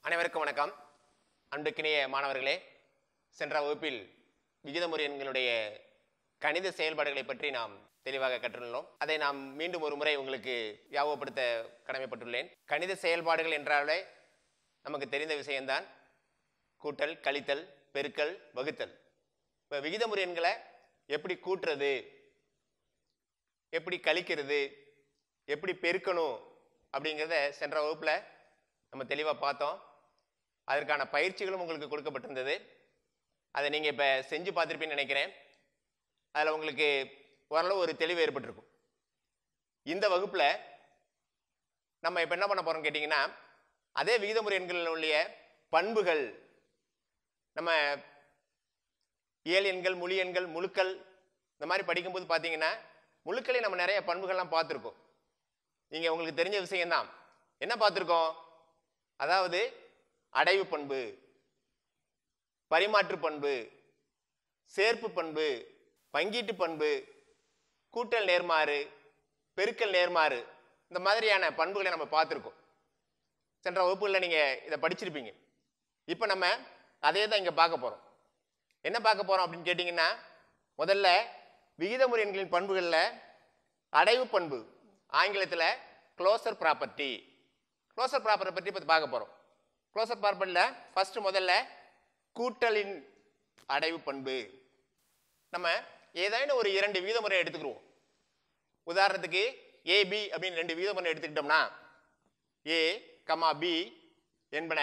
அனைவருக்கும் வணக்கம் அன்புக்கினிய மாணவர்களே சென்ற வகுப்பில் விகிதமுறை எண்களுடைய கணித செயல்பாடுகளை பற்றி நாம் தெளிவாக கற்றுள்ளோம் அதை நாம் மீண்டும் ஒரு முறை உங்களுக்கு ஞாபகப்படுத்த கடமைப்பட்டுள்ளேன் கணித செயல்பாடுகள் என்றாலே நமக்கு தெரிந்த விஷயம்தான் கூட்டல் கழித்தல் பெருக்கல் வகுத்தல் இப்போ விகிதமுறை எண்களை எப்படி கூட்டுறது எப்படி கழிக்கிறது எப்படி பெருக்கணும் அப்படிங்கிறத சென்ற வகுப்பில் நம்ம தெளிவாக பார்த்தோம் அதற்கான பயிற்சிகளும் உங்களுக்கு கொடுக்கப்பட்டிருந்தது அதை நீங்கள் இப்போ செஞ்சு பார்த்துருப்பீங்கன்னு நினைக்கிறேன் அதில் உங்களுக்கு ஓரளவு ஒரு தெளிவு ஏற்பட்டிருக்கும் இந்த வகுப்பில் நம்ம இப்போ என்ன பண்ண போகிறோம்னு கேட்டிங்கன்னா அதே விகிதமுறை எண்களில் உள்ள பண்புகள் நம்ம இயல் எண்கள் மொழி எண்கள் முழுக்கள் இந்த மாதிரி படிக்கும்போது பார்த்தீங்கன்னா முழுக்களை நம்ம நிறைய பண்புகள்லாம் பார்த்துருக்கோம் நீங்கள் உங்களுக்கு தெரிஞ்ச விஷயம்தான் என்ன பார்த்துருக்கோம் அதாவது அடைவு பண்பு பரிமாற்று பண்பு சேர்ப்பு பண்பு பங்கீட்டு பண்பு கூட்டல் நேர்மாறு பெருக்கல் நேர்மாறு இந்த மாதிரியான பண்புகளை நம்ம பார்த்துருக்கோம் சென்ற வகுப்புகளில் நீங்கள் இதை படிச்சிருப்பீங்க இப்போ நம்ம அதே தான் இங்கே பார்க்க போகிறோம் என்ன பார்க்க போகிறோம் அப்படின்னு கேட்டிங்கன்னா முதல்ல விகிதமுறை எண்களின் பண்புகளில் அடைவு பண்பு ஆங்கிலத்தில் க்ளோசர் ப்ராப்பர்ட்டி க்ளோசர் ப்ராப்பர்ட்டி பற்றி இப்போ பார்க்க போகிறோம் க்ளோசர் ப்ராப்பர்ட்டியில் ஃபஸ்ட்டு முதல்ல கூட்டலின் அடைவு பண்பு நம்ம ஏதாயினும் ஒரு இரண்டு விகிதமுறை எடுத்துக்கிடுவோம் உதாரணத்துக்கு ஏபி அப்படின்னு ரெண்டு விகிதமுறை எடுத்துக்கிட்டோம்னா ஏ கமா பி என்பன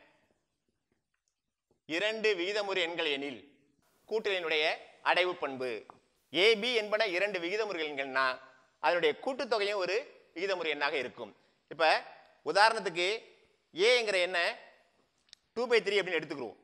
இரண்டு விகிதமுறை எண்கள் எனில் கூட்டலினுடைய அடைவு பண்பு ஏபி என்பன இரண்டு விகிதமுறை எண்கள்னா அதனுடைய கூட்டுத்தொகையும் ஒரு விகிதமுறை எண்ணாக இருக்கும் இப்போ உதாரணத்துக்கு ஏங்கிற எண்ணை டூ பை த்ரீ அப்படின்னு எடுத்துக்கிறோம்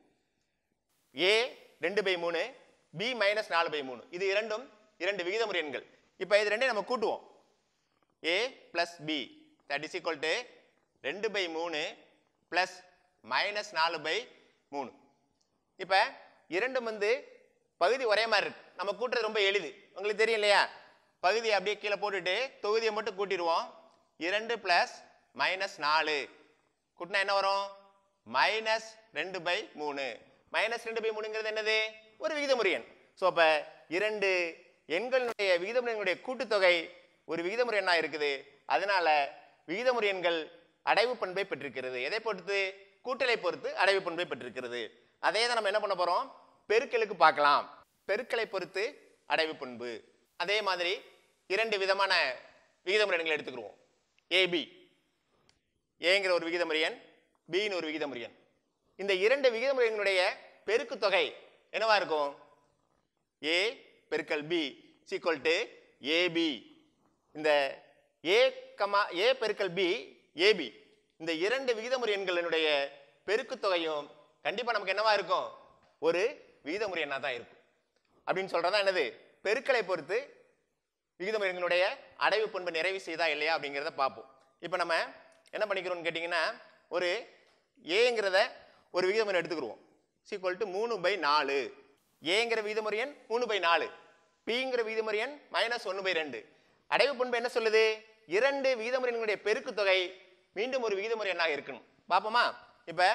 ஏ ரெண்டு பை மூணு பி மைனஸ் நாலு பை மூணு இது இரண்டும் இரண்டு விகிதமுறை எண்கள் இப்போ இது ரெண்டையும் நம்ம கூட்டுவோம் A plus B that is equal to ரெண்டு பை மூணு பிளஸ் மைனஸ் நாலு பை மூணு இப்போ இரண்டும் வந்து பகுதி ஒரே மாதிரி இருக்கு நம்ம கூட்டுறது ரொம்ப எளிது உங்களுக்கு தெரியும் இல்லையா பகுதியை அப்படியே கீழே போட்டுட்டு தொகுதியை மட்டும் கூட்டிடுவோம் இரண்டு பிளஸ் மைனஸ் நாலு கூட்டினா என்ன வரும் மைனஸ் ரெண்டு பை மூணு மைனஸ் ரெண்டு பை மூணுங்கிறது என்னது ஒரு விகிதமுறை எண் ஸோ அப்போ இரண்டு எண்களினுடைய விகிதமுறை எண்களுடைய கூட்டுத்தொகை ஒரு விகிதமுறை எண்ணாக இருக்குது அதனால விகிதமுறை எண்கள் அடைவு பண்பை பெற்றிருக்கிறது எதை பொறுத்து கூட்டலை பொறுத்து அடைவு பண்பை பெற்றிருக்கிறது அதே தான் நம்ம என்ன பண்ண போறோம் பெருக்கலுக்கு பார்க்கலாம் பெருக்கலை பொறுத்து அடைவு பண்பு அதே மாதிரி இரண்டு விதமான விகிதமுறை எண்களை எடுத்துக்கிடுவோம் ஏபி ஏங்கிற ஒரு விகிதமுறை எண் பின்னு ஒரு விகிதமுறை எண் இந்த இரண்டு விகிதமுறை எண்களுடைய பெருக்கு தொகை என்னவா இருக்கும் ஏ பெருக்கல் பி சீக்வல் டு ஏபி இந்த ஏ கமா ஏ பெருக்கல் பி ஏபி இந்த இரண்டு விகிதமுறை எண்களினுடைய பெருக்கு தொகையும் கண்டிப்பாக நமக்கு என்னவா இருக்கும் ஒரு விகிதமுறை எண்ணாக தான் இருக்கும் அப்படின்னு சொல்றதா என்னது பெருக்கலை பொறுத்து விகிதமுறை எண்களுடைய அடைவு பண்பு நிறைவு செய்தா இல்லையா அப்படிங்கிறத பார்ப்போம் இப்போ நம்ம என்ன பண்ணிக்கிறோம்னு கேட்டிங்கன்னா ஒரு ஏங்கிறத ஒரு விகிதமுறை எடுத்துக்கிடுவோம் சீக்வல் டு மூணு பை நாலு ஏங்கிற விகிதமுறை எண் மூணு பை நாலு பிங்கிற விகிதமுறை எண் மைனஸ் ஒன்று பை ரெண்டு அடைவு பண்பு என்ன சொல்லுது இரண்டு விகிதமுறை எண்களுடைய பெருக்கு தொகை மீண்டும் ஒரு விகிதமுறை எண்ணாக இருக்கணும் பார்ப்போமா இப்போ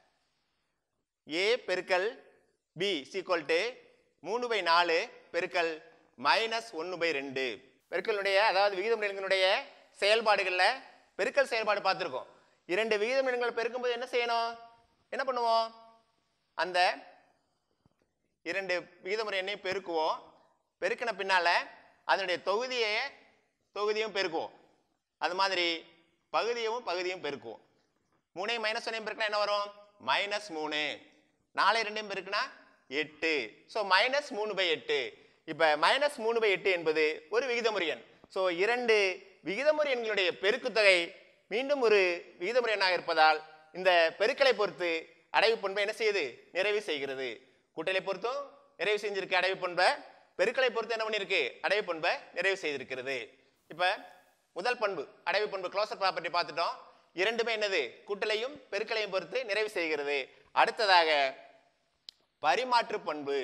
ஏ பெருக்கல் பி சீக்வல் டு மூணு பை நாலு பெருக்கல் மைனஸ் ஒன்று பை ரெண்டு பெருக்கலுடைய அதாவது விகிதமுறை எண்களுடைய செயல்பாடுகளில் பெருக்கல் செயல்பாடு பார்த்துருக்கோம் இரண்டு விகிதமுறை எண்களை பெருக்கும்போது என்ன செய்யணும் என்ன பண்ணுவோம் அந்த இரண்டு விகிதமுறை எண்ணையும் பெருக்குவோம் பெருக்கின பின்னால அதனுடைய தொகுதியை தொகுதியும் பெருக்குவோம் அது மாதிரி பகுதியும் பகுதியும் பெருக்குவோம் மூணையும் மைனஸ் ஒன்னையும் பெருக்கினா என்ன வரும் மைனஸ் மூணு நாலு ரெண்டையும் பெருக்கினா எட்டு ஸோ மைனஸ் மூணு பை எட்டு இப்போ மைனஸ் மூணு பை எட்டு என்பது ஒரு விகிதமுறை எண் ஸோ இரண்டு விகிதமுறை எண்களுடைய பெருக்குத்தொகை மீண்டும் ஒரு விகிதமுறை எண்ணாக இருப்பதால் இந்த பெருக்கலை பொறுத்து அடைவு பண்பை என்ன செய்யுது நிறைவு செய்கிறது கூட்டலை பொறுத்தும் நிறைவு செஞ்சிருக்கு அடைவு பண்பை பெருக்கலை பொறுத்து என்ன பண்ணியிருக்கு அடைவு பண்பை நிறைவு செய்திருக்கிறது இப்போ முதல் பண்பு அடைவு பண்பு க்ளோசர் ப்ராப்பர்ட்டி பார்த்துட்டோம் இரண்டுமே என்னது கூட்டலையும் பெருக்கலையும் பொறுத்து நிறைவு செய்கிறது அடுத்ததாக பரிமாற்று பண்பு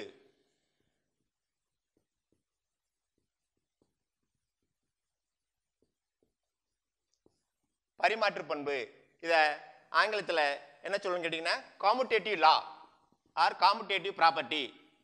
பரிமாற்று பண்பு இதை ஆங்கிலத்தில் என்ன சொல்லணும்னு கேட்டிங்கன்னா commutative law or commutative property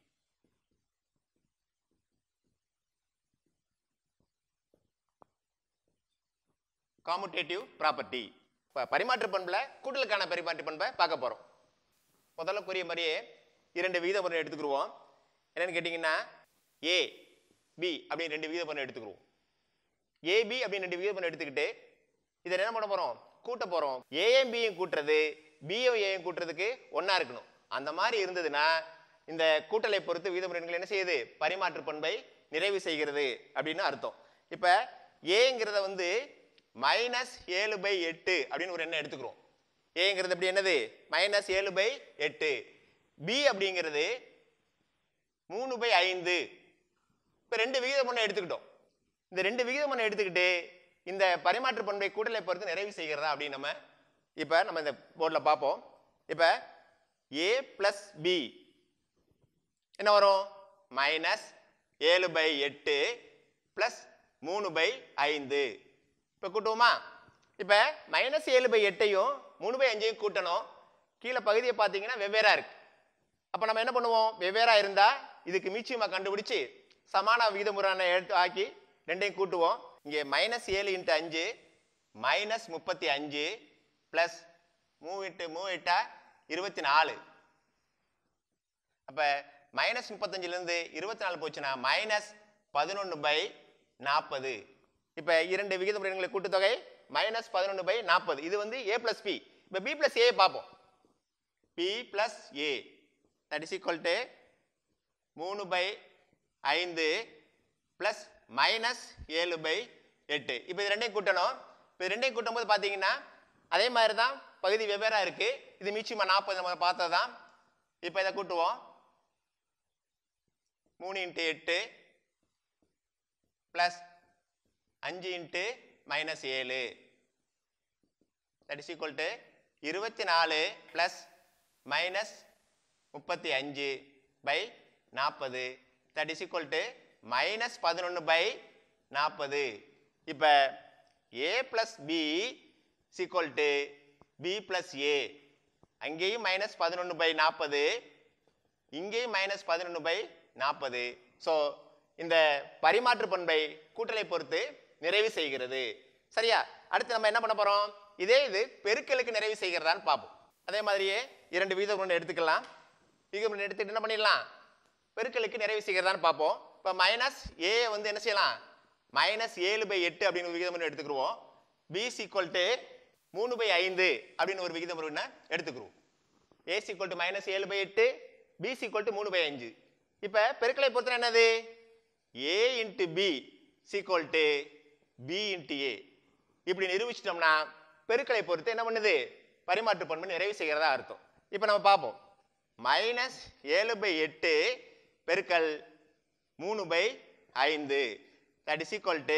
commutative property இப்போ பரிமாற்று பண்பில் கூட்டலுக்கான பரிமாற்று பண்பை பார்க்க போகிறோம் முதல்ல கூறிய மாதிரியே இரண்டு விகித முறை எடுத்துக்கிடுவோம் என்னன்னு கேட்டிங்கன்னா ஏ பி அப்படின்னு ரெண்டு விகித முறை எடுத்துக்கிடுவோம் ஏபி அப்படின்னு ரெண்டு விகித முறை எடுத்துக்கிட்டு இதை என்ன பண்ண போகிறோம் கூட்ட போகிறோம் ஏஎம் பியும் கூட்டுறது பியும் ஏயும் கூட்டுறதுக்கு ஒன்றா இருக்கணும் அந்த மாதிரி இருந்ததுன்னா இந்த கூட்டலை பொறுத்து விகிதமுறைகள் என்ன செய்யுது பரிமாற்று பண்பை நிறைவு செய்கிறது அப்படின்னு அர்த்தம் இப்போ ஏங்கிறத வந்து மைனஸ் ஏழு பை எட்டு அப்படின்னு ஒரு எண்ணம் எடுத்துக்கிறோம் ஏங்கிறது எப்படி என்னது மைனஸ் ஏழு பை எட்டு பி அப்படிங்கிறது மூணு பை ஐந்து இப்போ ரெண்டு விகிதம் ஒன்று எடுத்துக்கிட்டோம் இந்த ரெண்டு விகிதம் ஒன்று எடுத்துக்கிட்டு இந்த பரிமாற்று பண்பை கூட்டலை பொறுத்து நிறைவு செய்கிறதா அப்படின்னு நம்ம இப்போ நம்ம இந்த போர்டில் பார்ப்போம் இப்போ ஏ ப்ளஸ் பி என்ன வரும் மைனஸ் ஏழு பை எட்டு ப்ளஸ் மூணு பை ஐந்து இப்போ கூட்டுவோமா இப்போ மைனஸ் ஏழு பை எட்டையும் மூணு பை அஞ்சையும் கூட்டணும் கீழே பகுதியை பார்த்தீங்கன்னா வெவ்வேறா இருக்கு அப்போ நம்ம என்ன பண்ணுவோம் வெவ்வேறா இருந்தால் இதுக்கு மீச்சியமாக கண்டுபிடிச்சு சமான விகிதமுறான எடுத்து ஆக்கி ரெண்டையும் கூட்டுவோம் இங்கே மைனஸ் ஏழு இன்ட்டு அஞ்சு மைனஸ் முப்பத்தி அஞ்சு ப்ளஸ் மூ இன்ட்டு மூ இட்டா இருபத்தி நாலு அப்போ மைனஸ் முப்பத்தஞ்சிலேருந்து இருபத்தி நாலு போச்சுன்னா மைனஸ் பதினொன்று பை நாற்பது இப்போ இரண்டு விகித முறைகளை கூட்டுத்தொகை மைனஸ் பதினொன்று பை நாற்பது இது வந்து ஏ ப்ளஸ் பி இப்போ பி ப்ளஸ் ஏ பார்ப்போம் B plus A that is equal to மூணு பை ஐந்து ப்ளஸ் மைனஸ் ஏழு பை எட்டு இப்போ இது ரெண்டையும் கூட்டணும் இப்போ இது ரெண்டையும் கூட்டும்போது பார்த்தீங்கன்னா அதே மாதிரி தான் பகுதி வெவ்வேறா இருக்கு இது மிச்சமாக நாற்பது நம்ம பார்த்தது தான் இப்போ இதை கூட்டுவோம் மூணு இன்ட்டு எட்டு ப்ளஸ் அஞ்சு இன்ட்டு மைனஸ் ஏழு தட் இஸ் ஈக்குவல் டு இருபத்தி நாலு ப்ளஸ் மைனஸ் முப்பத்தி அஞ்சு பை நாற்பது that is equal to minus பதினொன்று பை நாற்பது இப்போ A plus B is equal to B plus A அங்கேயும் மைனஸ் பதினொன்று பை நாற்பது இங்கேயும் மைனஸ் பதினொன்று பை நாற்பது ஸோ இந்த பரிமாற்று பண்பை கூட்டலை பொறுத்து நிறைவு செய்கிறது சரியா அடுத்து நம்ம என்ன பண்ண போகிறோம் இதே இது பெருக்கலுக்கு நிறைவு செய்கிறதான்னு பார்ப்போம் அதே மாதிரியே இரண்டு வீதம் ஒன்று எடுத்துக்கலாம் வீதம் ஒன்று எடுத்துட்டு என்ன பண்ணிடலாம் பெருக்கலுக்கு நிறைவு செய்கிறதான்னு பார்ப்போம் இப்போ மைனஸ் ஏ வந்து என்ன செய்யலாம் மைனஸ் ஏழு பை எட்டு அப்படின்னு ஒரு விகிதம் ஒன்று எடுத்துக்கிருவோம் பி சீக்வல் டு மூணு பை ஐந்து அப்படின்னு ஒரு விகிதம் ஒன்று எடுத்துக்கிருவோம் ஏ சீக்வல் டு மைனஸ் ஏழு பை எட்டு பி சீக்வல் டு மூணு பை அஞ்சு இப்போ பெருக்கலை பொறுத்தன என்னது A into B is equal to B into A இப்படி நிரூபிச்சிட்டோம்னா பெருக்கலை பொறுத்து என்ன பண்ணுது பரிமாற்று பண்பு நிறைவு செய்கிறதா அர்த்தம் இப்போ நம்ம பார்ப்போம் மைனஸ் ஏழு பை எட்டு பெருக்கல் மூணு பை ஐந்து தட் இஸ் ஈக்குவல் டு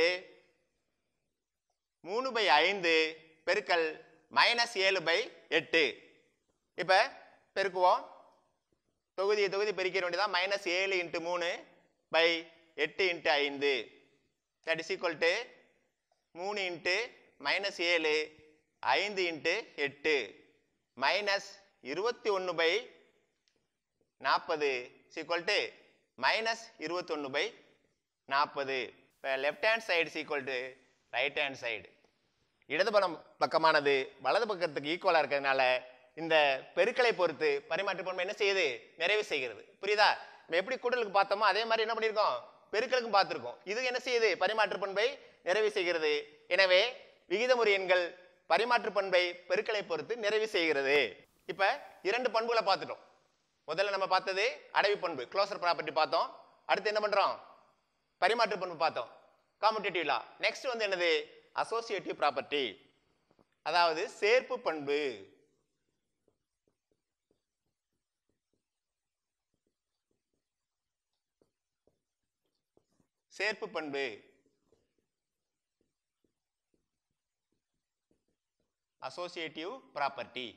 மூணு பை ஐந்து பெருக்கல் மைனஸ் ஏழு பை எட்டு இப்போ பெருக்குவோம் தொகுதியை தொகுதி பெருக்கிற வேண்டியதான் மைனஸ் ஏழு இன்ட்டு மூணு பை எட்டு இன்ட்டு ஐந்து தட் இஸ் ஈக்குவல் டு மூணு இன்ட்டு மைனஸ் ஏழு ஐந்து இன்ட்டு எட்டு மைனஸ் இருபத்தி ஒன்று பை நாற்பது சீக்குவல் டு மைனஸ் இருபத்தொன்று பை நாற்பது இப்போ left hand side is equal to right hand side இடது பக்கம் பக்கமானது வலது பக்கத்துக்கு ஈக்குவலாக இருக்கிறதுனால இந்த பெருக்கலை பொறுத்து பரிமாற்று பண்பு என்ன செய்யுது நிறைவு செய்கிறது புரியுதா நம்ம எப்படி கூட்டலுக்கு பார்த்தோமோ அதே மாதிரி என்ன பண்ணியிருக்கோம் பெருக்கலுக்கும் பார்த்துருக்கோம் இது என்ன செய்யுது பரிமாற்று பண்பை நிறைவு செய்கிறது எனவே விகிதமுறை எண்கள் பரிமாற்று பண்பை பெருக்கலை பொறுத்து நிறைவு செய்கிறது இப்போ இரண்டு பண்புகளை பார்த்துட்டோம் முதல்ல நம்ம பார்த்தது அடைவு பண்பு க்ளோசர் ப்ராப்பர்ட்டி பார்த்தோம் அடுத்து என்ன பண்றோம் பரிமாற்று பண்பு பார்த்தோம் காம்படேட்டிவ் லா நெக்ஸ்ட் வந்து என்னது அசோசியேட்டிவ் ப்ராப்பர்ட்டி அதாவது சேர்ப்பு பண்பு சேர்ப்பு பண்பு அசோசியேட்டிவ் ப்ராப்பர்ட்டி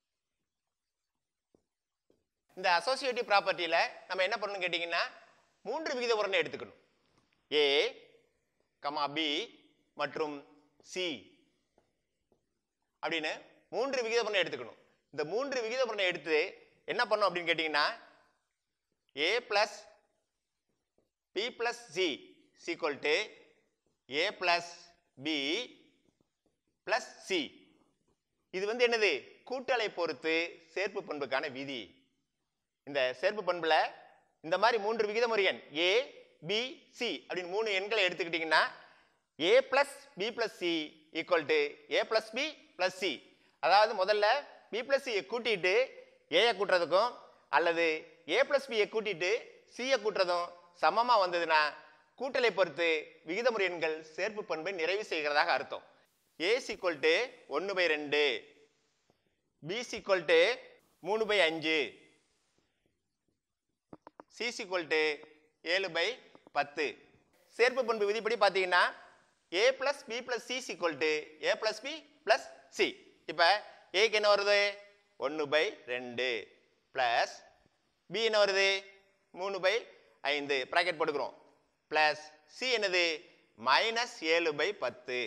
இந்த அசோசியேட்டிவ் ப்ராப்பர்ட்டியில் நம்ம என்ன பண்ணணும் கேட்டிங்கன்னா மூன்று விகித உரண்டை எடுத்துக்கணும் ஏ கமா பி மற்றும் சி அப்படின்னு மூன்று விகித உரண்டை எடுத்துக்கணும் இந்த மூன்று விகிதமுறை எடுத்து என்ன பண்ணோம் அப்படின்னு கேட்டிங்கன்னா A plus B plus C is equal to A plus B plus C இது வந்து என்னது கூட்டலை பொறுத்து சேர்ப்பு பண்புக்கான விதி இந்த சேர்ப்பு பண்புல இந்த மாதிரி மூன்று விகிதமுறை எண் ஏ பி சி அப்படின்னு மூணு எண்களை எடுத்துக்கிட்டிங்கன்னா A plus B plus C equal to A plus B plus C அதாவது முதல்ல பி பிளஸ் சியை கூட்டிட்டு ஏயை கூட்டுறதுக்கும் அல்லது ஏ பிளஸ் பியை கூட்டிட்டு சியை கூட்டுறதும் சமமாக வந்ததுன்னா கூட்டலை பொறுத்து விகிதமுறை எண்கள் சேர்ப்பு பண்பை நிறைவு செய்கிறதாக அர்த்தம் ஏ சீக்வல் டு ஒன்று பை ரெண்டு பி சீக்வல் டு மூணு பை அஞ்சு சி சீக்வல் டு ஏழு பை பத்து சேர்ப்பு பண்பு விதிப்படி பார்த்தீங்கன்னா A plus B plus C is equal to A plus B plus C இப்போ ஏக்கு என்ன வருது ஒன்று பை ரெண்டு ப்ளஸ் பி என்ன வருது மூணு பை ஐந்து ப்ராக்கெட் போட்டுக்கிறோம் ப்ளஸ் சி என்னது மைனஸ் ஏழு பை பத்து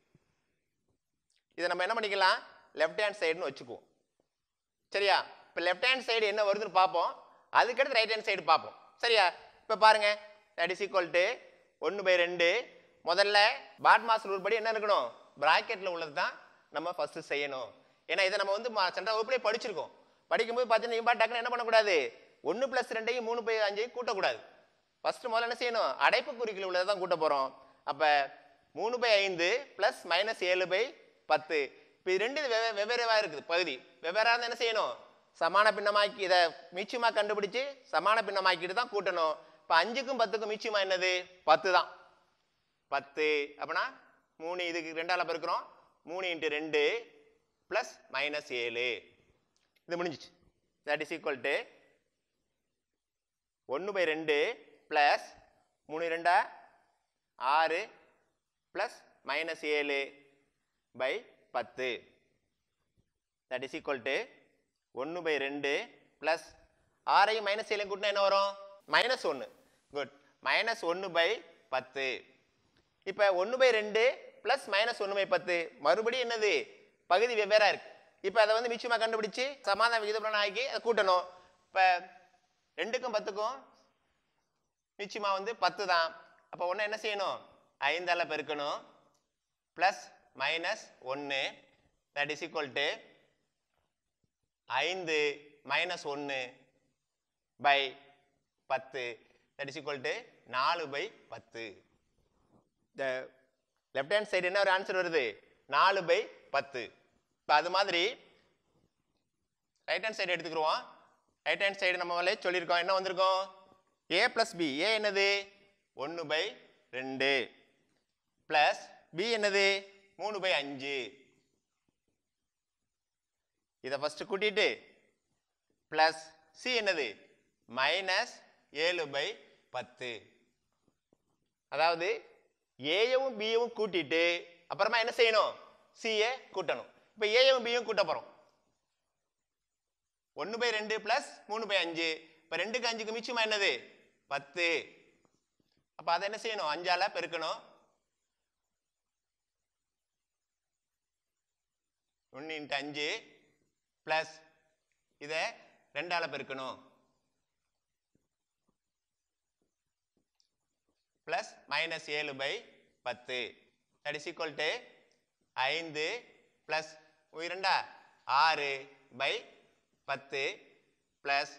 இதை நம்ம என்ன பண்ணிக்கலாம் லெஃப்ட் ஹேண்ட் சைடுன்னு வச்சுக்குவோம் சரியா இப்போ லெஃப்ட் ஹேண்ட் சைடு என்ன வருதுன்னு பார்ப்போம் அதுக்கடுத்து ரைட் ஹேண்ட் சைடு பார்ப்போம் சரியா இப்போ பாருங்க தட் இஸ் ஈக்குவல் டு ஒன்று பை ரெண்டு முதல்ல பாட் மாஸ் ரூல் படி என்ன இருக்கணும் ப்ராக்கெட்டில் உள்ளது தான் நம்ம ஃபஸ்ட்டு செய்யணும் ஏன்னா இதை நம்ம வந்து ம- சென்ற வகுப்புலேயே படிச்சிருக்கோம் படிக்கும்போது பார்த்தீங்கன்னா இம்பா டக்குன்னு என்ன பண்ணக்கூடாது ஒன்று ப்ளஸ் ரெண்டையும் மூணு பை அஞ்சையும் கூட்டக்கூடாது ஃபஸ்ட்டு முதல்ல என்ன செய்யணும் அடைப்பு குறிக்கில் உள்ளதை தான் கூட்ட போகிறோம் அப்போ மூணு பை ஐந்து ப்ளஸ் மைனஸ் ஏழு பை பத்து இப்போ இது ரெண்டு வெவ்வே வெவ்வேறாக இருக்குது பகுதி வெவ்வேறாக இருந்தால் என்ன செய்யணும் சமான பின்னமாக்கி இதை மீச்சமாக கண்டுபிடிச்சு சமான பின்னமாக்கிட்டு தான் கூட்டணும் இப்போ அஞ்சுக்கும் பத்துக்கும் மீச்சமா என்னது பத்து தான் பத்து அப்படின்னா மூணு இதுக்கு ரெண்டால பெருக்கிறோம் மூணு இன்ட்டு ரெண்டு ப்ளஸ் மைனஸ் ஏழு இது முடிஞ்சிச்சு தட் இஸ் ஈக்குவல் டு ஒன்று பை ரெண்டு ப்ளஸ் மூணு ரெண்டா ஆறு ப்ளஸ் மைனஸ் ஏழு பை பத்து தட் இஸ் ஈக்குவல் டு ஒன்று பை ரெண்டு ப்ளஸ் ஆறையும் மைனஸ் ஏழையும் கூட்டினா என்ன வரும் மைனஸ் ஒன்று குட் மைனஸ் ஒன்று பை பத்து இப்போ ஒன்று பை ரெண்டு ப்ளஸ் மைனஸ் ஒன்று பை பத்து மறுபடியும் என்னது பகுதி வெவ்வேறா இருக்கு இப்போ அதை வந்து மிச்சமாக கண்டுபிடிச்சு சமாதான விகிதப்பலன் ஆக்கி அதை கூட்டணும் இப்போ ரெண்டுக்கும் பத்துக்கும் நிச்சயமா வந்து பத்து தான் அப்போ ஒன்று என்ன செய்யணும் ஐந்தால பெருக்கணும் ப்ளஸ் மைனஸ் ஒன்று தட் இஸ் ஈக்குவல் டு ஐந்து மைனஸ் ஒன்று பை பத்து தட் இஸ் ஈக்குவல் டு நாலு பை பத்து இந்த லெஃப்ட் ஹேண்ட் சைடு என்ன ஒரு ஆன்சர் வருது நாலு பை பத்து இப்போ அது மாதிரி ரைட் ஹேண்ட் சைடு எடுத்துக்கிருவோம் ரைட் ஹேண்ட் சைடு நம்ம முதல்ல சொல்லியிருக்கோம் என்ன வந்திருக்கோம் ஏ ப்ளஸ் பி ஏ என்னது ஒன்று பை ரெண்டு ப்ளஸ் பி என்னது மூணு பை அஞ்சு இதை ஃபஸ்ட்டு கூட்டிட்டு ப்ளஸ் சி என்னது மைனஸ் ஏழு பை பத்து அதாவது ஏயவும் பியவும் கூட்டிட்டு அப்புறமா என்ன செய்யணும் சியை கூட்டணும் இப்போ ஏயவும் பியும் கூட்ட போகிறோம் ஒன்று பை ரெண்டு ப்ளஸ் மூணு பை அஞ்சு இப்போ ரெண்டுக்கு அஞ்சுக்கு மிச்சமா என்னது பத்து அப்போ அதை என்ன செய்யணும் அஞ்சால பெருக்கணும் ஒன்று இன்ட்டு அஞ்சு ப்ளஸ் இதை ரெண்டால பெருக்கணும் ப்ளஸ் மைனஸ் ஏழு பை பத்து தட் இஸ் ஈக்குவல் டு ஐந்து ப்ளஸ் இரண்டா ஆறு பை பத்து ப்ளஸ்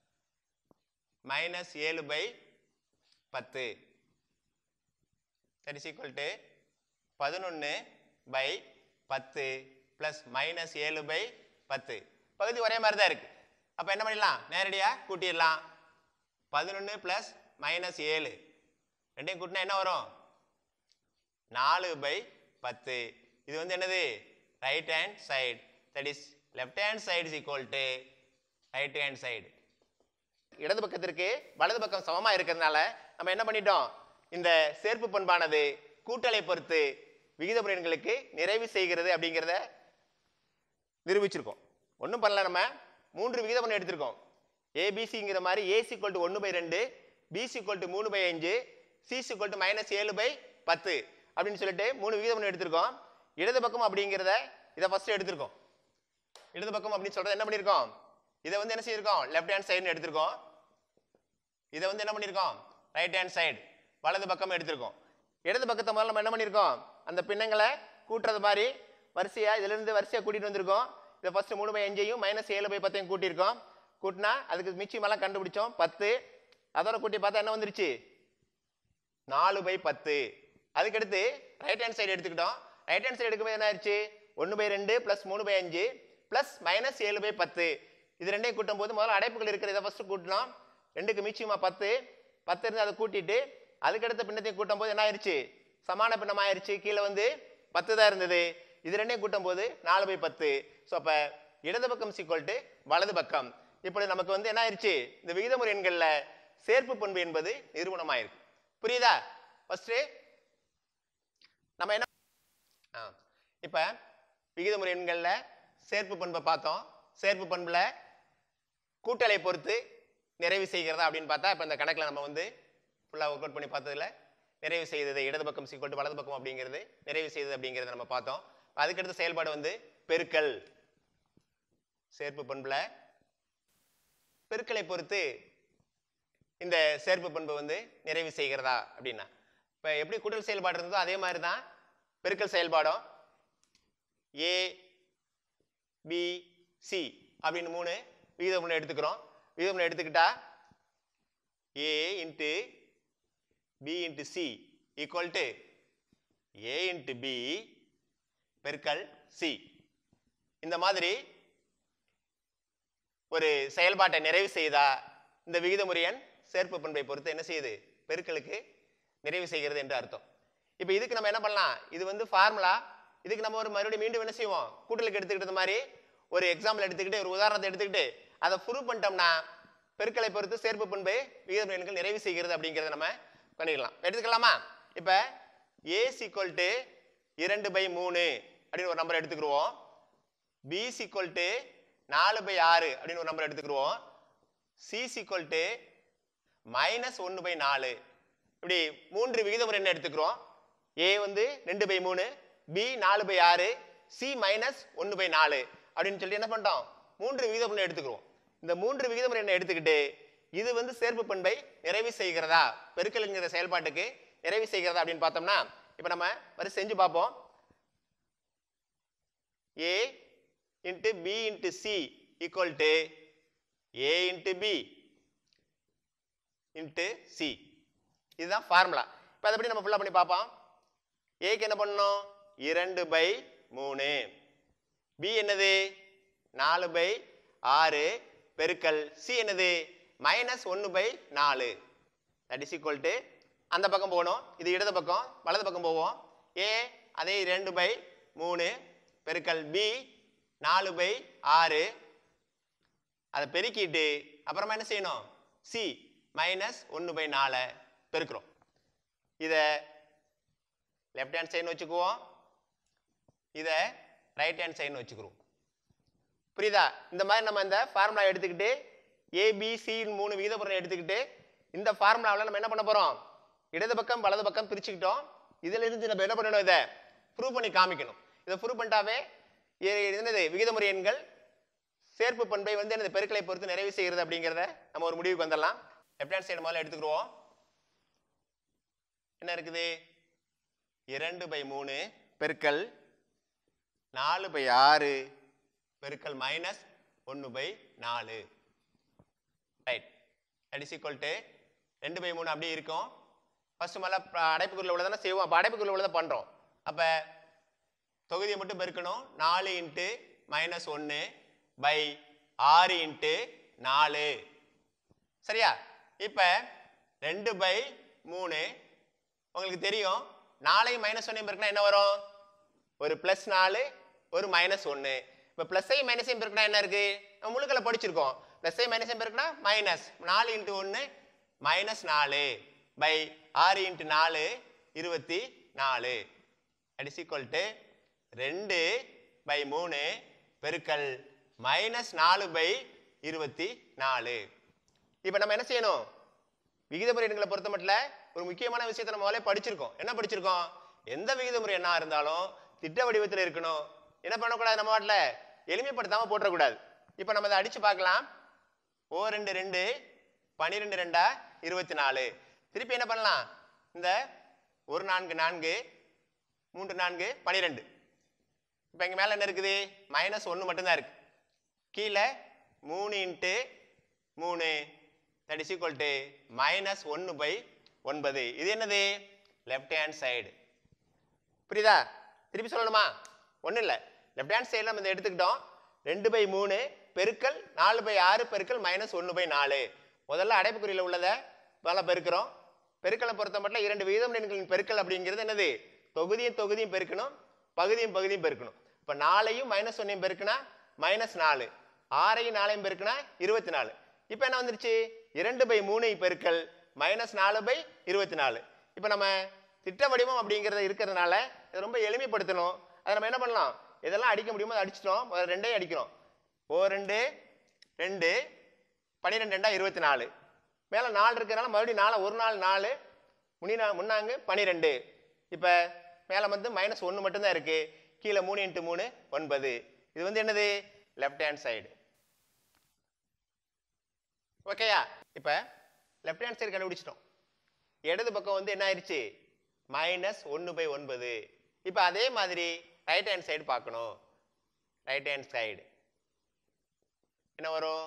மைனஸ் ஏழு பை பத்து தட் இஸ் ஈக்குவல் டு பதினொன்று பை பத்து ப்ளஸ் மைனஸ் ஏழு பை பத்து பகுதி ஒரே மாதிரி தான் இருக்குது அப்போ என்ன பண்ணிடலாம் நேரடியாக கூட்டிடலாம் பதினொன்று ப்ளஸ் மைனஸ் ஏழு ரெண்டையும் கூட்டினா என்ன வரும் நாலு பை பத்து இது வந்து என்னது right hand side that is left hand side is equal to right hand side இடது பக்கத்திற்கு வலது பக்கம் சமமாக இருக்கிறதுனால நம்ம என்ன பண்ணிட்டோம் இந்த சேர்ப்பு பண்பானது கூட்டலை பொறுத்து விகிதமுறை எண்களுக்கு நிறைவு செய்கிறது அப்படிங்கிறத நிரூபிச்சிருக்கோம் ஒன்றும் பண்ணல நம்ம மூன்று விகிதமுறை எடுத்திருக்கோம் ஏபிசிங்கிற மாதிரி ஏசி டு ஒன்று பை ரெண்டு பிசி டு மூணு பை அஞ்சு சிசி டு மைனஸ் ஏழு பை பத்து அப்படின்னு சொல்லிட்டு மூணு விகிதமுறை எடுத்திருக்கோம் இடது பக்கம் அப்படிங்கிறத இதை ஃபஸ்ட்டு எடுத்திருக்கோம் இடது பக்கம் அப்படின்னு சொல்றது என்ன பண்ணியிருக்கோம் இதை வந்து என்ன செய்யிருக்கோம் லெஃப்ட் ஹேண்ட் சைடுன்னு எடுத்திருக்கோம் இதை வந்து என்ன பண்ணியிருக்கோம் ரைட் ஹேண்ட் சைடு வலது பக்கம் எடுத்திருக்கோம் இடது பக்கத்தை முதல்ல நம்ம என்ன பண்ணியிருக்கோம் அந்த பின்னங்களை கூட்டுறது மாதிரி வரிசையா இதுல இருந்து வரிசையா கூட்டிட்டு வந்திருக்கோம் இதை ஃபர்ஸ்ட் மூணு பை அஞ்சையும் மைனஸ் ஏழு பை பத்தையும் கூட்டியிருக்கோம் கூட்டினா அதுக்கு மிச்சமெல்லாம் கண்டுபிடிச்சோம் பத்து அதோட கூட்டி பார்த்தா என்ன வந்துருச்சு நாலு பை பத்து அதுக்கடுத்து ரைட் ஹேண்ட் சைடு எடுத்துக்கிட்டோம் ரைட் ஹேண்ட் சைடு எடுக்கும்போது என்ன ஆயிடுச்சு ஒன்று பை ரெண்டு ப்ளஸ் மூணு பை அஞ்சு ப்ளஸ் மைனஸ் ஏழு பை பத்து இது ரெண்டையும் கூட்டும் போது முதல்ல அடைப்புகள் இருக்கிற இதை ஃபஸ்ட்டு கூட்டினோம் ரெண்டுக்கு மிச்சமா பத்து பத்து இருந்து அதை கூட்டிட்டு அதுக்கடுத்த பின்னத்தையும் கூட்டும் போது என்ன ஆயிடுச்சு சமான பின்னம் ஆயிடுச்சு கீழே வந்து பத்து தான் இருந்தது இது ரெண்டையும் கூட்டும் போது நாலு பை பத்து ஸோ அப்போ இடது பக்கம் சீக்வல் வலது பக்கம் இப்படி நமக்கு வந்து என்ன ஆயிடுச்சு இந்த விகிதமுறை எண்களில் சேர்ப்பு பண்பு என்பது நிரூபணமாயிருக்கு புரியுதா ஃபர்ஸ்ட் நம்ம என்ன ஆ இப்போ விகிதமுறை எண்களில் சேர்ப்பு பண்பை பார்த்தோம் சேர்ப்பு பண்புல கூட்டலை பொறுத்து நிறைவு செய்கிறதா அப்படின்னு பார்த்தா இப்போ இந்த கணக்கில் நம்ம வந்து ஃபுல்லாக ஒர்க் அவுட் பண்ணி பார்த்ததுல நிறைவு செய்தது இடது பக்கம் சீக்கிரம் வலது பக்கம் அப்படிங்கிறது நிறைவு செய்தது அப்படிங்கிறத நம்ம பார்த்தோம் அதுக்கடுத்த செயல்பாடு வந்து பெருக்கல் சேர்ப்பு பண்புல பெருக்கலை பொறுத்து இந்த சேர்ப்பு பண்பு வந்து நிறைவு செய்கிறதா அப்படின்னா இப்போ எப்படி கூட்டல் செயல்பாடு இருந்ததோ அதே மாதிரி தான் பெருக்கல் செயல்பாடும் ஏ பி சி அப்படின்னு மூணு விகிதம் எடுத்துக்கிறோம் விகிதம் எடுத்துக்கிட்டா A into B into C equal to A into B பெருக்கல் சி இந்த மாதிரி ஒரு செயல்பாட்டை நிறைவு செய்தா இந்த விகிதமுறை எண் சேர்ப்பு பண்பை பொறுத்து என்ன செய்யுது பெருக்கலுக்கு நிறைவு செய்கிறது என்று அர்த்தம் இப்போ இதுக்கு நம்ம என்ன பண்ணலாம் இது வந்து ஃபார்முலா இதுக்கு நம்ம ஒரு மறுபடியும் மீண்டும் என்ன செய்வோம் கூட்டலுக்கு எடுத்துக்கிட்டது மாதிரி ஒரு எக்ஸாம்பிள் எடுத்துக்கிட்டு ஒரு உதாரணத்தை எடுத்துக்கிட்டு அதை ப்ரூவ் பண்ணிட்டோம்னா பெருக்கலை பொறுத்து சேர்ப்பு பண்பை விகிதமுறை எண்கள் நிறைவு செய்கிறது அப்படிங்கிறத நம்ம பண்ணிக்கலாம் எடுத்துக்கலாமா இப்போ ஏ சீக்வல் டு இரண்டு பை மூணு அப்படின்னு ஒரு நம்பர் எடுத்துக்கிடுவோம் பி சீக்வல் டு நாலு பை ஆறு அப்படின்னு ஒரு நம்பர் எடுத்துக்கிடுவோம் சி சீக்வல் டு மைனஸ் ஒன்று பை நாலு இப்படி மூன்று விகிதமுறை என்ன எடுத்துக்கிறோம் ஏ வந்து ரெண்டு பை மூணு பி நாலு பை ஆறு சி மைனஸ் ஒன்று பை நாலு அப்படின்னு சொல்லி என்ன பண்ணிட்டோம் மூன்று விகிதமுறை எடுத்துக்கிறோம் இந்த மூன்று விகிதமுறை என்ன எடுத்துக்கிட்டு இது வந்து சேர்ப்பு பண்பை நிறைவு செய்கிறதா பெருக்கலுங்கிற செயல்பாட்டுக்கு நிறைவு செய்கிறதா அப்படின்னு பார்த்தோம்னா இப்போ நம்ம வரி செஞ்சு பார்ப்போம் A into B into C equal to A into B into C இதுதான் ஃபார்முலா இப்போ அதை எப்படி நம்ம ஃபுல்லாக பண்ணி பார்ப்போம் ஏக்கு என்ன பண்ணணும் இரண்டு பை மூணு பி என்னது நாலு பை ஆறு பெருக்கல் சி என்னது மைனஸ் ஒன்று பை நாலு தட் இஸ் ஈக்குவல் டு அந்த பக்கம் போகணும் இது இடது பக்கம் வலது பக்கம் போவோம் ஏ அதே ரெண்டு பை மூணு பெருக்கல் பி நாலு பை ஆறு அதை பெருக்கிட்டு அப்புறமா என்ன செய்யணும் சி மைனஸ் ஒன்று பை நாலை பெருக்கிறோம் இதை லெஃப்ட் ஹேண்ட் சைடுன்னு வச்சுக்குவோம் இதை ரைட் ஹேண்ட் சைடுன்னு வச்சுக்கிறோம் புரியுதா இந்த மாதிரி நம்ம இந்த ஃபார்முலா எடுத்துக்கிட்டு ஏபிசின்னு மூணு விகிதப்புறம் எடுத்துக்கிட்டு இந்த ஃபார்முலாவில் நம்ம என்ன பண்ண போகிறோம் இடது பக்கம் வலது பக்கம் பிரிச்சுக்கிட்டோம் இதுல இருந்து நம்ம என்ன பண்ணணும் இதை ப்ரூவ் பண்ணி காமிக்கணும் இதை ப்ரூவ் பண்ணிட்டாவே இது என்னது விகிதமுறை எண்கள் சேர்ப்பு பண்பை வந்து எனது பெருக்கலை பொறுத்து நிறைவு செய்கிறது அப்படிங்கிறத நம்ம ஒரு முடிவுக்கு வந்துடலாம் லெஃப்ட் ஹேண்ட் சைடு முதல்ல எடுத்துக்கிடுவோம் என்ன இருக்குது இரண்டு பை மூணு பெருக்கல் நாலு பை ஆறு பெருக்கல் மைனஸ் ஒன்று பை நாலு right that is equal to ரெண்டு பை மூணு அப்படியே இருக்கும் ஃபர்ஸ்ட் மேலே அடைப்புக்குள்ள உள்ளதானே செய்வோம் அப்போ அடைப்புக்குள்ள உள்ளதை பண்ணுறோம் அப்போ தொகுதியை மட்டும் பெருக்கணும் நாலு இன்ட்டு மைனஸ் ஒன்று பை ஆறு இன்ட்டு நாலு சரியா இப்போ ரெண்டு பை மூணு உங்களுக்கு தெரியும் நாலையும் மைனஸ் ஒன்றையும் பெருக்கினா என்ன வரும் ஒரு ப்ளஸ் நாலு ஒரு மைனஸ் ஒன்று இப்போ ப்ளஸ்ஸையும் மைனஸையும் பெருக்கினா என்ன இருக்கு நம்ம முழுக்கல படிச்சிருக்கோம் ப்ளஸ்ஸையும் மைனஸையும் பெருக்கினா மைனஸ் நாலு இன்ட்டு ஒன்று மைனஸ் நாலு பை ஆறு இன்ட்டு நாலு இருபத்தி நாலு அட் இஸ் ஈக்குவல் டு ரெண்டு பை மூணு பெருக்கல் மைனஸ் நாலு பை இருபத்தி நாலு இப்போ நம்ம என்ன செய்யணும் விகிதமுறை எண்களை பொறுத்த மட்டும் ஒரு முக்கியமான விஷயத்தை நம்ம முதல்ல படிச்சிருக்கோம் என்ன படிச்சிருக்கோம் எந்த விகிதமுறை எண்ணா இருந்தாலும் திட்ட வடிவத்தில் இருக்கணும் என்ன பண்ணக்கூடாது நம்ம வாட்டில் எளிமைப்படுத்தாம போட்டுறக்கூடாது இப்போ நம்ம அதை அடிச்சு பார்க்கலாம் ஓ ரெண்டு ரெண்டு பன்னிரெண்டு ரெண்டா இருபத்தி நாலு திருப்பி என்ன பண்ணலாம் இந்த ஒரு நான்கு நான்கு மூன்று நான்கு பன்னிரெண்டு இப்போ இங்கே மேலே என்ன இருக்குது மைனஸ் ஒன்று மட்டும்தான் இருக்கு கீழே மூணு இன்ட்டு மூணு that is equal to minus ஒன்று பை ஒன்பது இது என்னது லெஃப்ட் ஹேண்ட் சைடு புரியுதா திருப்பி சொல்லணுமா ஒன்றும் இல்லை லெஃப்ட் ஹேண்ட் சைடில் நம்ம இதை எடுத்துக்கிட்டோம் ரெண்டு பை மூணு பெருக்கல் நாலு பை ஆறு பெருக்கல் மைனஸ் ஒன்று பை நாலு முதல்ல அடைப்புக்குறியில் உள்ளதை மேலே பெருக்கிறோம் பெருக்கலை பொறுத்த மட்டும் இரண்டு விகிதம் எண்களின் பெருக்கல் அப்படிங்கிறது என்னது தொகுதியும் தொகுதியும் பெருக்கணும் பகுதியும் பகுதியும் பெருக்கணும் இப்போ நாலையும் மைனஸ் ஒன்னையும் பெருக்கினா மைனஸ் நாலு ஆறையும் நாலையும் பெருக்கினா இருபத்தி நாலு இப்போ என்ன வந்துருச்சு இரண்டு பை மூணு பெருக்கல் மைனஸ் நாலு பை இருபத்தி நாலு இப்போ நம்ம திட்ட வடிவம் அப்படிங்கிறது இருக்கிறதுனால இதை ரொம்ப எளிமைப்படுத்தணும் அதை நம்ம என்ன பண்ணலாம் இதெல்லாம் அடிக்க முடியுமோ அதை அடிச்சிட்டோம் முதல்ல ரெண்டே அடிக்கிறோம் ஓ ரெண்டு ரெண்டு பன்னிரெண்டு ரெண்டா இருபத்தி நாலு மேலே நாலு இருக்கிறனால மறுபடியும் நாலு ஒரு நாள் நாலு முன்னினா முன்னாங்கு பன்னிரெண்டு இப்போ மேலே வந்து மைனஸ் ஒன்று மட்டும்தான் இருக்கு கீழே மூணு இன்ட்டு மூணு ஒன்பது இது வந்து என்னது லெஃப்ட் ஹேண்ட் சைடு ஓகேயா இப்போ லெஃப்ட் ஹேண்ட் சைடு கண்டுபிடிச்சிட்டோம் இடது பக்கம் வந்து என்ன ஆயிடுச்சு மைனஸ் ஒன்று பை ஒன்பது இப்போ அதே மாதிரி ரைட் ஹேண்ட் சைடு பார்க்கணும் ரைட் ஹேண்ட் சைடு என்ன வரும்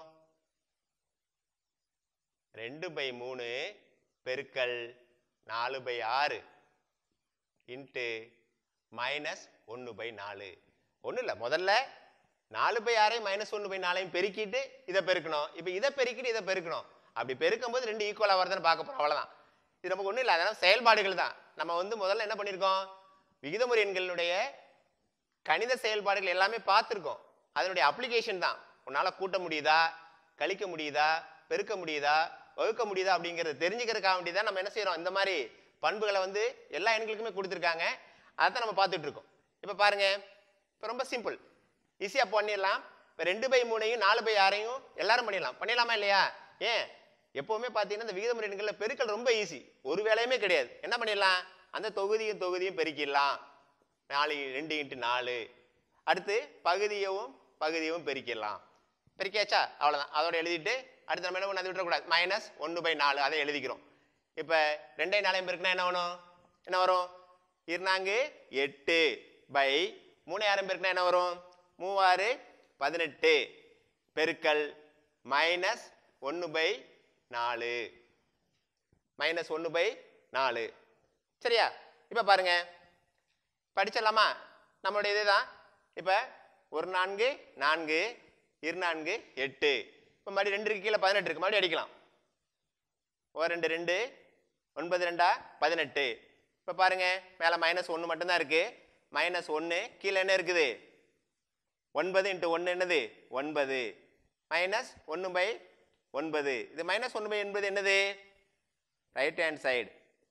ரெண்டு பை மூணு பெருக்கல் நாலு பை ஆறு இன்ட்டு மைனஸ் ஒன்று பை நாலு ஒன்றும் இல்லை முதல்ல நாலு பை ஆறையும் மைனஸ் ஒன்று பை நாலையும் பெருக்கிட்டு இதை பெருக்கணும் இப்போ இதை பெருக்கிட்டு இதை பெருக்கணும் அப்படி பெருக்கும்போது ரெண்டு ஈக்குவலாக வருதுன்னு பார்க்க போகிறோம் அவ்வளோதான் இது நமக்கு ஒன்றும் இல்லை அதெல்லாம் செயல்பாடுகள் தான் நம்ம வந்து முதல்ல என்ன பண்ணியிருக்கோம் விகிதமுறை எண்களுடைய கணித செயல்பாடுகள் எல்லாமே பார்த்துருக்கோம் அதனுடைய அப்ளிகேஷன் தான் உன்னால் கூட்ட முடியுதா கழிக்க முடியுதா பெருக்க முடியுதா வகுக்க முடியுதா அப்படிங்கிறத தெரிஞ்சுக்கிறதுக்காக வேண்டி தான் நம்ம என்ன செய்கிறோம் இந்த மாதிரி பண்புகளை வந்து எல்லா எண்களுக்குமே கொடுத்துருக்காங்க அதை தான் நம்ம பார்த்துட்டு இருக்கோம் இப்போ பாருங்க இப்போ ரொம்ப சிம்பிள் ஈஸியாக பண்ணிடலாம் இப்போ ரெண்டு பை மூணையும் நாலு பை ஆறையும் எல்லாரும் பண்ணிடலாம் பண்ணிடலாமா இல்லையா ஏன் எப்போவுமே பார்த்தீங்கன்னா இந்த விகிதமுறை எண்களில் பெருக்கல் ரொம்ப ஈஸி ஒரு வேலையுமே கிடையாது என்ன பண்ணிடலாம் அந்த தொகுதியும் தொகுதியும் பெருக்கிடலாம் நாலு ரெண்டு இன்ட்டு நாலு அடுத்து பகுதியவும் பகுதியவும் பெருக்கிடலாம் பெருக்கியாச்சா அவ்வளோதான் அதோட எழுதிட்டு அடுத்து நம்ம என்ன பண்ண அதை விட்டுறக்கூடாது மைனஸ் ஒன்று பை நாலு அதை எழுதிக்கிறோம் இப்போ ரெண்டே நாளையும் பெருக்குனா என்ன வரும் என்ன வரும் இருநாங்கு எட்டு பை மூணு ஆயிரம் பெருக்குனா என்ன வரும் மூவாறு பதினெட்டு பெருக்கல் மைனஸ் ஒன்று பை நாலு மைனஸ் ஒன்று பை நாலு சரியா இப்போ பாருங்க படிச்சிடலாமா நம்மளுடைய இதுதான் இப்போ ஒரு நான்கு நான்கு இரு நான்கு எட்டு இப்போ மறுபடியும் ரெண்டு இருக்கு கீழே பதினெட்டு இருக்கு மறுபடியும் அடிக்கலாம் ஒரு ரெண்டு ரெண்டு ஒன்பது ரெண்டா பதினெட்டு இப்போ பாருங்க மேலே மைனஸ் ஒன்று மட்டும்தான் இருக்கு மைனஸ் ஒன்று கீழே என்ன இருக்குது ஒன்பது இன்ட்டு ஒன்று என்னது ஒன்பது மைனஸ் ஒன்று பை ஒன்பது இது மைனஸ் ஒன்று பை என்பது என்னது ரைட் ஹேண்ட் சைடு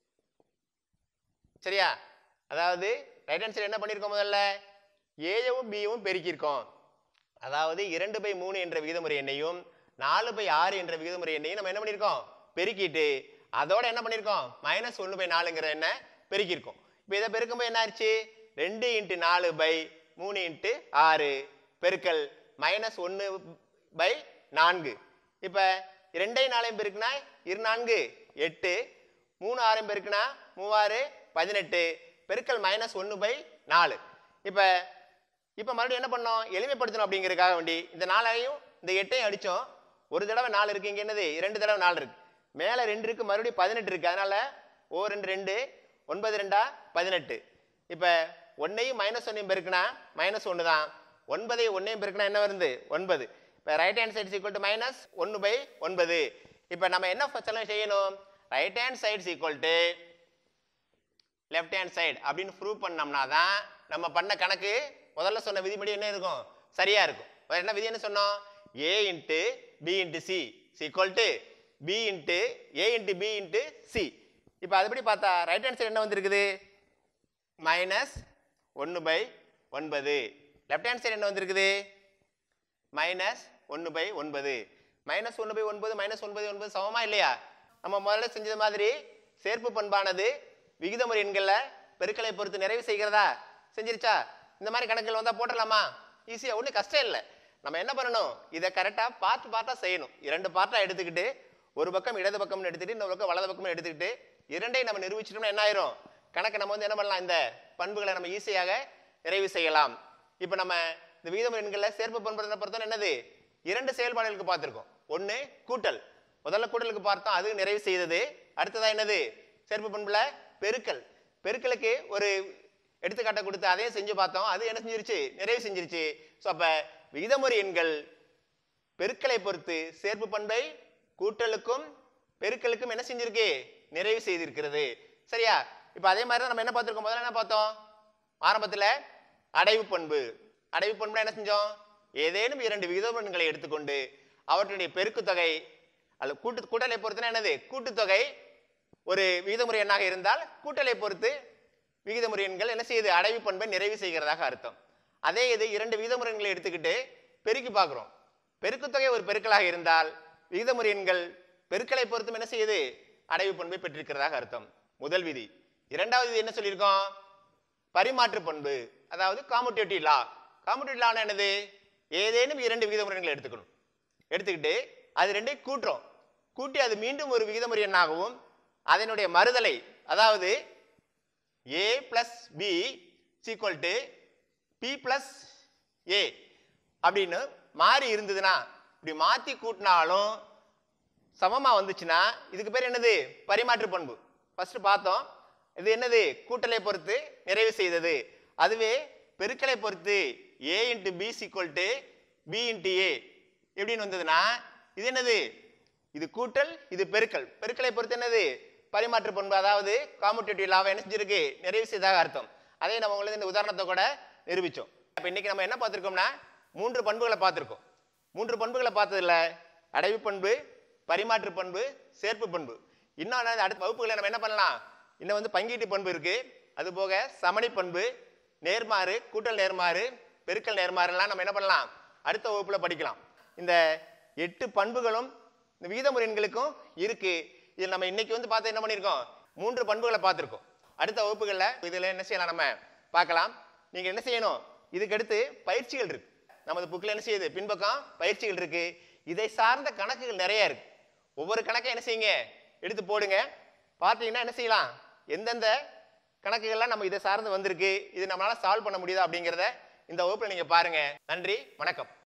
சரியா அதாவது ரைட் ஹேண்ட் சைடு என்ன பண்ணியிருக்கோம் முதல்ல ஏயவும் பியவும் பெருக்கியிருக்கோம் அதாவது இரண்டு பை மூணு என்ற விகிதமுறை எண்ணையும் நாலு பை ஆறு என்ற விகிதமுறை எண்ணையும் நம்ம என்ன பண்ணியிருக்கோம் பெருக்கிட்டு அதோட என்ன பண்ணியிருக்கோம் மைனஸ் ஒன்று பை நாலுங்கிற எண்ணை பெருக்கியிருக்கோம் இப்போ இதை பெருக்கும்போது என்ன ஆச்சு ரெண்டு இன்ட்டு நாலு பை மூணு இன்ட்டு ஆறு பெருக்கல் மைனஸ் ஒன்று பை நான்கு இப்போ ரெண்டையும் நாளையும் பெருக்குனா இரு நான்கு எட்டு மூணு ஆறையும் பெருக்குனா மூவாறு பதினெட்டு பெருக்கல் மைனஸ் ஒன்று பை நாலு இப்போ இப்போ மறுபடியும் என்ன பண்ணோம் எளிமைப்படுத்தணும் அப்படிங்கிறதுக்காக வேண்டி இந்த நாலையும் இந்த எட்டையும் அடித்தோம் ஒரு தடவை நாலு இருக்கு இங்கே என்னது இரண்டு தடவை நாலு இருக்கு மேலே ரெண்டு இருக்கு மறுபடியும் பதினெட்டு இருக்கு அதனால ஓ ரெண்டு ரெண்டு ஒன்பது ரெண்டா பதினெட்டு இப்போ ஒன்னையும் மைனஸ் ஒன்னையும் பெருக்குனா மைனஸ் ஒன்று தான் ஒன்பதையும் ஒன்னையும் பெருக்குனா என்ன வருது ஒன்பது இப்போ right hand side equal to minus ஒன்று பை ஒன்பது இப்போ நம்ம என்ன first எல்லாம் செய்யணும் right hand side equal to left hand side அப்படின்னு ப்ரூவ் பண்ணோம்னா தான் நம்ம பண்ண கணக்கு முதல்ல சொன்ன விதிப்படி என்ன இருக்கும் சரியா இருக்கும் வேற என்ன விதி என்ன சொன்னோம் A into B into C equal to B into A into B into C இப்போ அதுபடி பார்த்தா ரைட் ஹேண்ட் சைடு என்ன வந்திருக்குது மைனஸ் ஒன்று பை ஒன்பது லெஃப்ட் ஹேண்ட் சைடு என்ன வந்திருக்குது மைனஸ் ஒன்று பை ஒன்பது மைனஸ் ஒன்று பை ஒன்பது மைனஸ் ஒன்பது ஒன்பது சமமா இல்லையா நம்ம முதல்ல செஞ்சது மாதிரி சேர்ப்பு பண்பானது விகிதமுறை எண்களில் பெருக்கலை பொறுத்து நிறைவு செய்கிறதா செஞ்சிருச்சா இந்த மாதிரி கணக்குகள் வந்தால் போட்டுடலாமா ஈஸியாக ஒன்றும் கஷ்டம் இல்லை நம்ம என்ன பண்ணணும் இதை கரெக்டாக பார்ட் பார்ட்டாக செய்யணும் இரண்டு பார்ட்டாக எடுத்துக்கிட்டு ஒரு பக்கம் இடது பக்கம்னு எடுத்துக்கிட்டு இன்னொரு பக்கம் வலது பக்கம்னு எடுத்துக்கிட்டு இரண்டையும் நம்ம நிரூபிச்சிட்டோம்னா என்ன ஆயிரும் கணக்கு நம்ம வந்து என்ன பண்ணலாம் இந்த பண்புகளை நம்ம ஈஸியாக நிறைவு செய்யலாம் இப்போ நம்ம இந்த விகிதம் எண்களில் சேர்ப்பு பண்புகளை பொறுத்தவரை என்னது இரண்டு செயல்பாடுகளுக்கு பார்த்துருக்கோம் ஒன்று கூட்டல் முதல்ல கூட்டலுக்கு பார்த்தோம் அது நிறைவு செய்தது அடுத்ததா என்னது சேர்ப்பு பண்புல பெருக்கல் பெருக்கலுக்கு ஒரு எடுத்துக்காட்டை கொடுத்து அதையும் செஞ்சு பார்த்தோம் அது என்ன செஞ்சிருச்சு நிறைவு செஞ்சிருச்சு ஸோ அப்போ விகிதமுறை எண்கள் பெருக்கலை பொறுத்து சேர்ப்பு பண்பை கூட்டலுக்கும் பெருக்கலுக்கும் என்ன செஞ்சிருக்கு நிறைவு செய்திருக்கிறது சரியா இப்போ அதே மாதிரி தான் நம்ம என்ன பார்த்துருக்கோம் முதல்ல என்ன பார்த்தோம் ஆரம்பத்தில் அடைவு பண்பு அடைவு பண்புல என்ன செஞ்சோம் ஏதேனும் இரண்டு விகிதமுறைகளை எடுத்துக்கொண்டு அவற்றுடைய பெருக்குத்தொகை அல்லது கூட்டு கூட்டலை பொறுத்துனா என்னது கூட்டுத்தொகை ஒரு விகிதமுறை எண்ணாக இருந்தால் கூட்டலை பொறுத்து விகிதமுறை எண்கள் என்ன செய்யுது அடைவு பண்பை நிறைவு செய்கிறதாக அர்த்தம் அதே இது இரண்டு விகிதமுறை எண்களை எடுத்துக்கிட்டு பெருக்கி பார்க்குறோம் பெருக்குத்தொகை ஒரு பெருக்கலாக இருந்தால் விகிதமுறை எண்கள் பெருக்கலை பொறுத்தும் என்ன செய்யுது அடைவு பண்பை பெற்றிருக்கிறதாக அர்த்தம் முதல் விதி இரண்டாவது விதி என்ன சொல்லியிருக்கோம் பரிமாற்று பண்பு அதாவது காமுட்டேட்டிவ் லா காமுட்டேட்டிவ் லானா என்னது ஏதேனும் இரண்டு விகிதமுறைகளை எடுத்துக்கணும் எடுத்துக்கிட்டு அது ரெண்டையும் கூட்டுறோம் கூட்டி அது மீண்டும் ஒரு விகிதமுறை எண்ணாகவும் அதனுடைய மறுதலை அதாவது A plus B is equal to B plus A அப்படின்னு மாறி இருந்ததுன்னா இப்படி மாற்றி கூட்டினாலும் சமமாக வந்துச்சுன்னா இதுக்கு பேர் என்னது பரிமாற்று பண்பு ஃபர்ஸ்ட் பார்த்தோம் இது என்னது கூட்டலை பொறுத்து நிறைவு செய்தது அதுவே பெருக்கலை பொறுத்து A into B is equal to B into A எப்படின்னு வந்ததுன்னா இது என்னது இது கூட்டல் இது பெருக்கல் பெருக்கலை பொறுத்து என்னது பரிமாற்று பண்பு அதாவது காமுட்டேட்டிவ் லாவை என்ன செஞ்சிருக்கு நிறைவு செய்ததாக அர்த்தம் அதே நம்ம உங்களுக்கு இந்த உதாரணத்தை கூட நிரூபித்தோம் அப்போ இன்னைக்கு நம்ம என்ன பார்த்துருக்கோம்னா மூன்று பண்புகளை பார்த்துருக்கோம் மூன்று பண்புகளை பார்த்ததுல அடைவு பண்பு பரிமாற்று பண்பு சேர்ப்பு பண்பு இன்னும் என்னது அடுத்த வகுப்புகளை நம்ம என்ன பண்ணலாம் இன்னும் வந்து பங்கீட்டு பண்பு இருக்கு அது போக சமணி பண்பு நேர்மாறு கூட்டல் நேர்மாறு பெருக்கல் நேர்மாறுலாம் நம்ம என்ன பண்ணலாம் அடுத்த வகுப்புல படிக்கலாம் இந்த எட்டு பண்புகளும் இந்த விகிதமுறை எண்களுக்கும் இருக்கு இதில் நம்ம இன்னைக்கு வந்து பார்த்து என்ன பண்ணியிருக்கோம் மூன்று பண்புகளை பார்த்துருக்கோம் அடுத்த வகுப்புகளில் இதில் என்ன செய்யலாம் நம்ம பார்க்கலாம் நீங்கள் என்ன செய்யணும் இதுக்கு அடுத்து பயிற்சிகள் இருக்கு நமது புக்கில் என்ன செய்யுது பின்பக்கம் பயிற்சிகள் இருக்கு இதை சார்ந்த கணக்குகள் நிறைய இருக்கு ஒவ்வொரு கணக்கை என்ன செய்யுங்க எடுத்து போடுங்க பார்த்தீங்கன்னா என்ன செய்யலாம் எந்தெந்த கணக்குகள்லாம் நம்ம இதை சார்ந்து வந்திருக்கு இது நம்மளால சால்வ் பண்ண முடியுதா அப்படிங்கிறத இந்த வகுப்பில் நீங்கள் பாருங்க நன்றி வணக்கம்